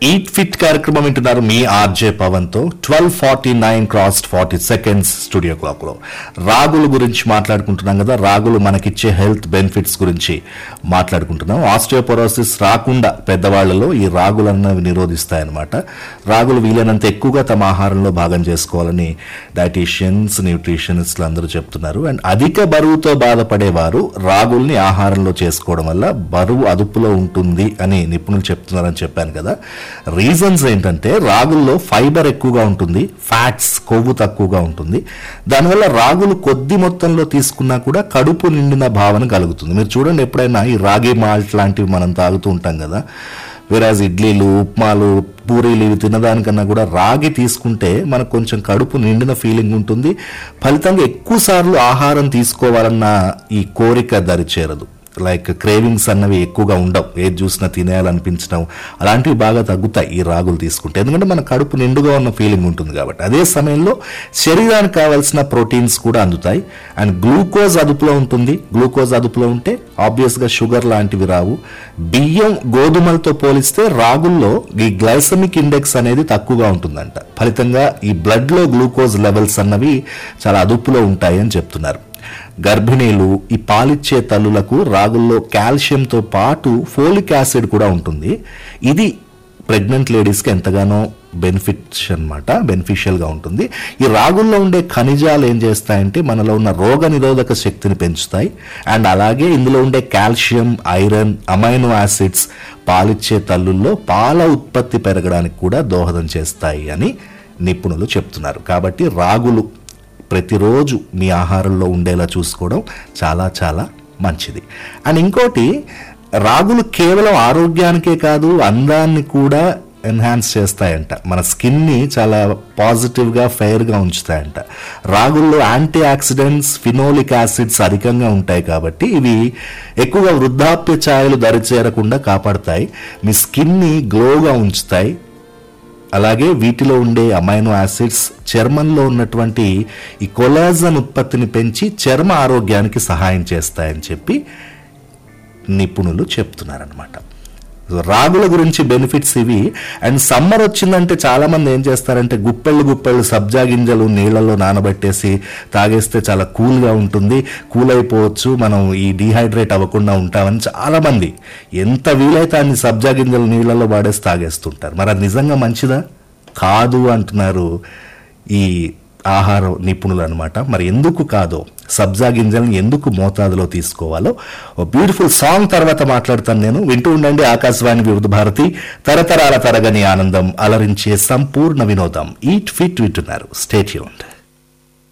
eat fit కార్యక్రమం వింటున్నారు మీ RJ Pavan తో twelve forty nine cross forty seconds studio clock లో రాగుల గురించి మాట్లాడుకుంటున్నాం కదా రాగులు మనకిచ్చే హెల్త్ బెనిఫిట్స్ గురించి మాట్లాడుకుంటున్నాం ఆస్ట్రియోపొరోసిస్ రాకుండా పెద్దవాళ్లలో ఈ రాగులు అన్నవి నిరోధిస్తాయన్నమాట రాగులు వీలైనంత ఎక్కువగా తమ ఆహారంలో భాగం చేసుకోవాలని డైటీషియన్స్ న్యూట్రిషనిస్ట్లు అందరూ చెప్తున్నారు అండ్ అధిక బరువుతో బాధపడేవారు రాగుల్ని ఆహారంలో చేసుకోవడం వల్ల బరువు అదుపులో ఉంటుంది అని నిపుణులు చెప్తున్నారని చెప్పాను కదా రీజన్స్ ఏంటంటే రాగుల్లో ఫైబర్ ఎక్కువగా ఉంటుంది ఫ్యాట్స్ కొవ్వు తక్కువగా ఉంటుంది దానివల్ల రాగులు కొద్ది మొత్తంలో తీసుకున్నా కూడా కడుపు నిండిన భావన కలుగుతుంది మీరు చూడండి ఎప్పుడైనా ఈ రాగి మాల్ట్ లాంటివి మనం తాగుతూ ఉంటాం కదా వేరాజ్ ఇడ్లీలు ఉప్మాలు పూరీలు ఇవి తినడానికన్నా కూడా రాగి తీసుకుంటే మనకు కొంచెం కడుపు నిండిన ఫీలింగ్ ఉంటుంది ఫలితంగా ఎక్కువ సార్లు ఆహారం తీసుకోవాలన్న ఈ కోరిక దరి చేరదు లైక్ క్రేవింగ్స్ అన్నవి ఎక్కువగా ఉండవు ఏది చూసినా తినేయాలనిపించడం అలాంటివి బాగా తగ్గుతాయి ఈ రాగులు తీసుకుంటే ఎందుకంటే మన కడుపు నిండుగా ఉన్న ఫీలింగ్ ఉంటుంది కాబట్టి అదే సమయంలో శరీరానికి కావాల్సిన ప్రోటీన్స్ కూడా అందుతాయి అండ్ గ్లూకోజ్ అదుపులో ఉంటుంది గ్లూకోజ్ అదుపులో ఉంటే ఆబ్వియస్గా షుగర్ లాంటివి రావు బియ్యం గోధుమలతో పోలిస్తే రాగుల్లో ఈ గ్లైసమిక్ ఇండెక్స్ అనేది తక్కువగా ఉంటుందంట ఫలితంగా ఈ బ్లడ్లో గ్లూకోజ్ లెవెల్స్ అన్నవి చాలా అదుపులో ఉంటాయి అని చెప్తున్నారు గర్భిణీలు ఈ పాలిచ్చే తల్లులకు రాగుల్లో కాల్షియంతో పాటు ఫోలిక్ యాసిడ్ కూడా ఉంటుంది ఇది ప్రెగ్నెంట్ లేడీస్కి ఎంతగానో బెనిఫిట్స్ అనమాట బెనిఫిషియల్గా ఉంటుంది ఈ రాగుల్లో ఉండే ఖనిజాలు ఏం చేస్తాయంటే మనలో ఉన్న రోగ నిరోధక శక్తిని పెంచుతాయి అండ్ అలాగే ఇందులో ఉండే కాల్షియం ఐరన్ అమైనో యాసిడ్స్ పాలిచ్చే తల్లుల్లో పాల ఉత్పత్తి పెరగడానికి కూడా దోహదం చేస్తాయి అని నిపుణులు చెప్తున్నారు కాబట్టి రాగులు ప్రతిరోజు మీ ఆహారంలో ఉండేలా చూసుకోవడం చాలా చాలా మంచిది అండ్ ఇంకోటి రాగులు కేవలం ఆరోగ్యానికే కాదు అందాన్ని కూడా ఎన్హాన్స్ చేస్తాయంట మన స్కిన్ని చాలా పాజిటివ్గా ఫెయిర్గా ఉంచుతాయంట రాగుల్లో యాంటీ ఆక్సిడెంట్స్ ఫినోలిక్ యాసిడ్స్ అధికంగా ఉంటాయి కాబట్టి ఇవి ఎక్కువగా వృద్ధాప్య ఛాయలు దరిచేరకుండా కాపాడతాయి మీ స్కిన్ని గ్లోగా ఉంచుతాయి అలాగే వీటిలో ఉండే అమైనో యాసిడ్స్ చర్మంలో ఉన్నటువంటి ఈ కొలాజన్ ఉత్పత్తిని పెంచి చర్మ ఆరోగ్యానికి సహాయం చేస్తాయని చెప్పి నిపుణులు చెప్తున్నారనమాట రాగుల గురించి బెనిఫిట్స్ ఇవి అండ్ సమ్మర్ వచ్చిందంటే చాలా మంది ఏం చేస్తారంటే గుప్పెళ్ళు గుప్పెళ్ళు సబ్జా గింజలు నీళ్ళలో నానబెట్టేసి తాగేస్తే చాలా కూల్గా ఉంటుంది కూల్ అయిపోవచ్చు మనం ఈ డీహైడ్రేట్ అవ్వకుండా ఉంటామని చాలా మంది ఎంత వీలైతే అన్ని సబ్జా గింజలు నీళ్ళలో వాడేసి తాగేస్తుంటారు మరి అది నిజంగా మంచిదా కాదు అంటున్నారు ఈ ఆహార నిపుణులు అనమాట మరి ఎందుకు కాదో సబ్జా గింజలను ఎందుకు మోతాదులో తీసుకోవాలో ఓ బ్యూటిఫుల్ సాంగ్ తర్వాత మాట్లాడతాను నేను వింటూ ఉండండి ఆకాశవాణి వివిధ భారతి తరతరాల తరగని ఆనందం అలరించే సంపూర్ణ వినోదం ఈట్ ఫిట్ వింటున్నారు స్టేట్ యూన్డ్